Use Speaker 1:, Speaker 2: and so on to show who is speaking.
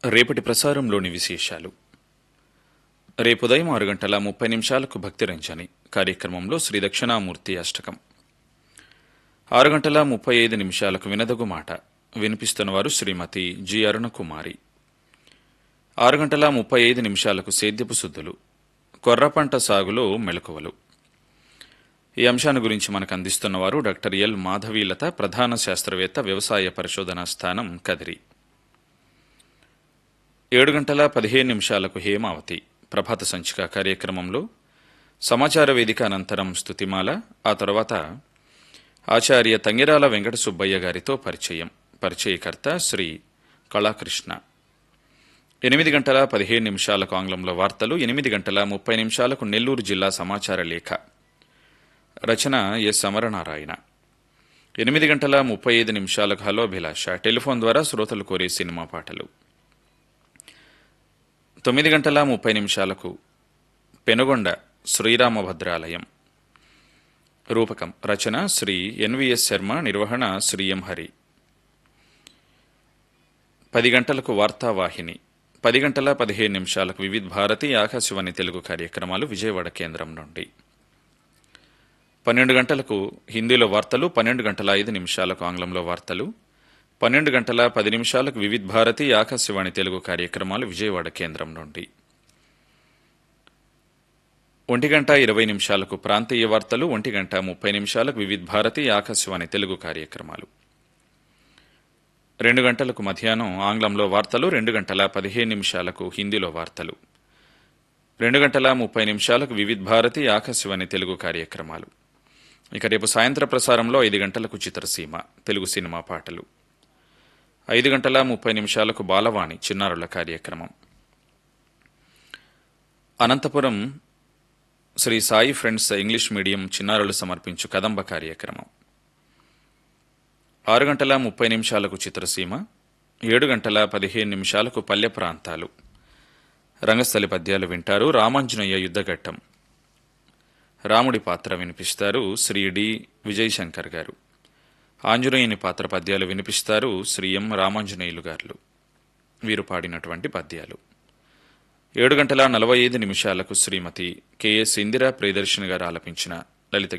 Speaker 1: రేపటి ప్రసారంలోని విశేషాలు రేపు ఉదయం ఆరు గంటల ముప్పై నిమిషాలకు భక్తి రంజని కార్యక్రమంలో శ్రీ దక్షిణామూర్తి అష్టకం ఆరు గంటల ముప్పై ఐదు నిమిషాలకు వినదగు మాట వినిపిస్తున్నవారు శ్రీమతి జి అరుణకుమారి ఆరు గంటల ముప్పై ఐదు నిమిషాలకు సేద్యపు శుద్ధులు కొర్ర పంట సాగులో మెలకువలు ఈ అంశాన్ని గురించి మనకు అందిస్తున్నవారు డాక్టర్ ఎల్ మాధవీలత ప్రధాన శాస్త్రవేత్త వ్యవసాయ పరిశోధనా స్థానం కదిరి ఏడు గంటల పదిహేను నిమిషాలకు హేమావతి ప్రభాత సంచిక కార్యక్రమంలో సమాచార వేదిక అనంతరం స్తుతిమాల ఆ తర్వాత ఆచార్య తంగిరాల వెంకట సుబ్బయ్య గారితో పరిచయం పరిచయకర్త శ్రీ కళాకృష్ణ ఎనిమిది గంటల పదిహేను నిమిషాలకు ఆంగ్లంలో వార్తలు ఎనిమిది గంటల ముప్పై నిమిషాలకు నెల్లూరు జిల్లా సమాచార లేఖ రచన ఎస్ అమరనారాయణ ఎనిమిది గంటల ముప్పై ఐదు నిమిషాలకు హలో అభిలాష టెలిఫోన్ ద్వారా శ్రోతలు కోరే సినిమా పాటలు తొమ్మిది గంటల ముప్పై నిమిషాలకు పెనుగొండ శ్రీరామభద్రాలయం రూపకం రచన శ్రీ ఎన్విఎస్ శర్మ నిర్వహణ శ్రీ ఎం హరి పది గంటలకు వార్తావాహిని పది గంటల పదిహేను నిమిషాలకు వివిధ్ భారతి ఆకాశవాణి తెలుగు కార్యక్రమాలు విజయవాడ కేంద్రం నుండి పన్నెండు గంటలకు హిందీలో వార్తలు పన్నెండు గంటల ఐదు నిమిషాలకు ఆంగ్లంలో వార్తలు పన్నెండు గంటల పది నిమిషాలకు వివిధ్ భారతి ఆకాశవాణి తెలుగు కార్యక్రమాలు విజయవాడ కేంద్రం నుండి ఒంటి గంట ఇరవై నిమిషాలకు ప్రాంతీయ వార్తలు ఒంటి గంట ముప్పై నిమిషాలకు వివిధ్ భారతి ఆకాశవాణి తెలుగు కార్యక్రమాలు రెండు గంటలకు మధ్యాహ్నం ఆంగ్లంలో వార్తలు రెండు గంటల పదిహేను నిమిషాలకు హిందీలో వార్తలు రెండు గంటల ముప్పై నిమిషాలకు వివిధ్ భారతి ఆకాశవాణి తెలుగు కార్యక్రమాలు ఇక రేపు సాయంత్ర ప్రసారంలో ఐదు గంటలకు చిత్రసీమ తెలుగు సినిమా పాటలు ఐదు గంటల ముప్పై నిమిషాలకు బాలవాణి చిన్నారుల కార్యక్రమం Anantapuram Sri Sai friends English medium చిన్నారులు సమర్పించు కదంబ కార్యక్రమం ఆరు గంటల ముప్పై నిమిషాలకు చిత్రసీమ ఏడు గంటల పదిహేను నిమిషాలకు పల్లె ప్రాంతాలు రంగస్థలి పద్యాలు వింటారు రామాంజనేయ యుద్ధఘట్టం రాముడి పాత్ర వినిపిస్తారు శ్రీ డి విజయశంకర్ గారు ఆంజనేయుని పాత్ర పద్యాలు వినిపిస్తారు శ్రీ ఎం రామాంజనేయులు గారు వీరు పాడినటువంటి పద్యాలు ఏడు గంటల నలభై ఐదు నిమిషాలకు శ్రీమతి కెఎస్ ఇందిరా ప్రియదర్శిని గారు ఆలపించిన లలిత